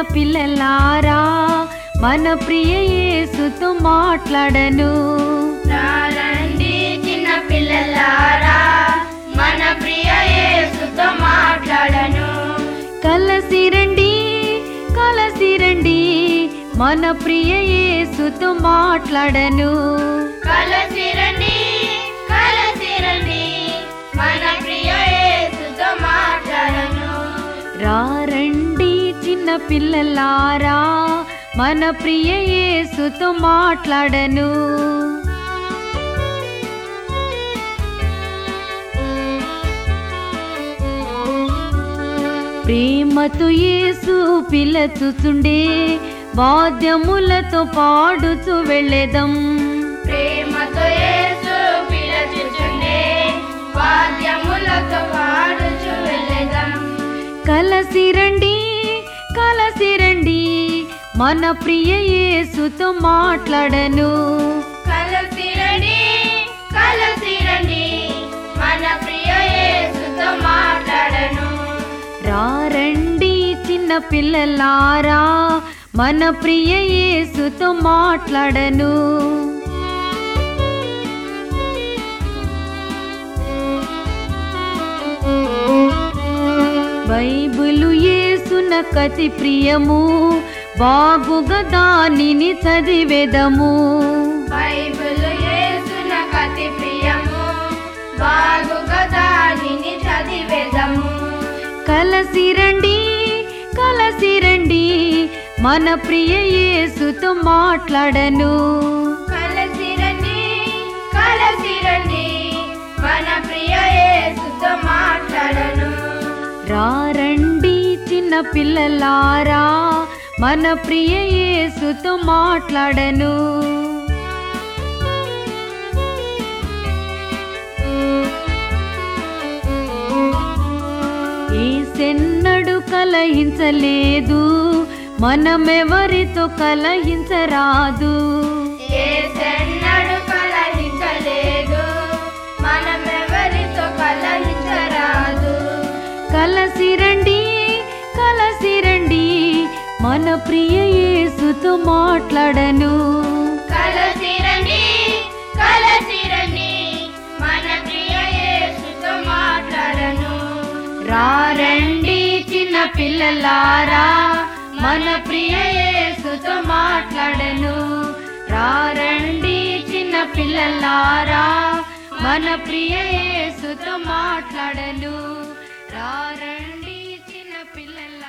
పిల్లలారా మన ప్రియ యేసుతో మాట్లాడను రండి చిన్న పిల్లలారా మన ప్రియ యేసుతో మాట్లాడను కలసి రండి కలసి రండి మన ప్రియ యేసుతో మాట్లాడను కలసి రండి కలసి రండి మన ప్రియ యేసుతో మాట్లాడను రండి చిన్న పిల్లలారా మన ప్రియ యేసుతో మాట్లాడను ప్రేమతో యేసు పిలచుచుండే వాద్యములతో పాడుచు వెళ్ళేదం ప్రేమతో యేసు పిలచుచుండే వాద్యములతో పాడుచు వెళ్ళెదం కలసి రండి కలసి రండి మన ప్రియ యేసుతో మాట్లాడను కలసి రండి కలసి రండి మన ప్రియ యేసుతో మాట్లాడను రండి చిన్న పిల్లలారా మన ప్రియ యేసుతో మాట్లాడను బైబిలు యేసున కతి ప్రియము బాగుగా దానిని చదివేదము బైబిల్ యేసున కతి ప్రియము బాగుగా దానిని చదివేదము కలసి రండి కలసి రండి మన ప్రియ యేసుతో మాట్లాడను కలసి రండి కలసి రండి మన ప్రియ యేసుతో మాట్లాడను రండి చిన్న పిల్లలారా మన ప్రియ యేసుతో మాట్లాడను ఏసెన్నడు కలహించలేదు మనమెవరితో కలహించరాదు ఏసెన్నడు కలహించలేదు మనమెవరితో కలహించరాదు కలసి రండి కలసి రండి మన ప్రియ యేసుతో మాట్లాడను కలసి రండి కలసి రండి మన ప్రియ యేసుతో మాట్లాడను రండి చిన్న పిల్లలారా మన ప్రియ యేసుతో మాట్లాడను రండి చిన్న పిల్లలారా మన ప్రియ యేసుతో మాట్లాడను రండి చిన్న పిల్లల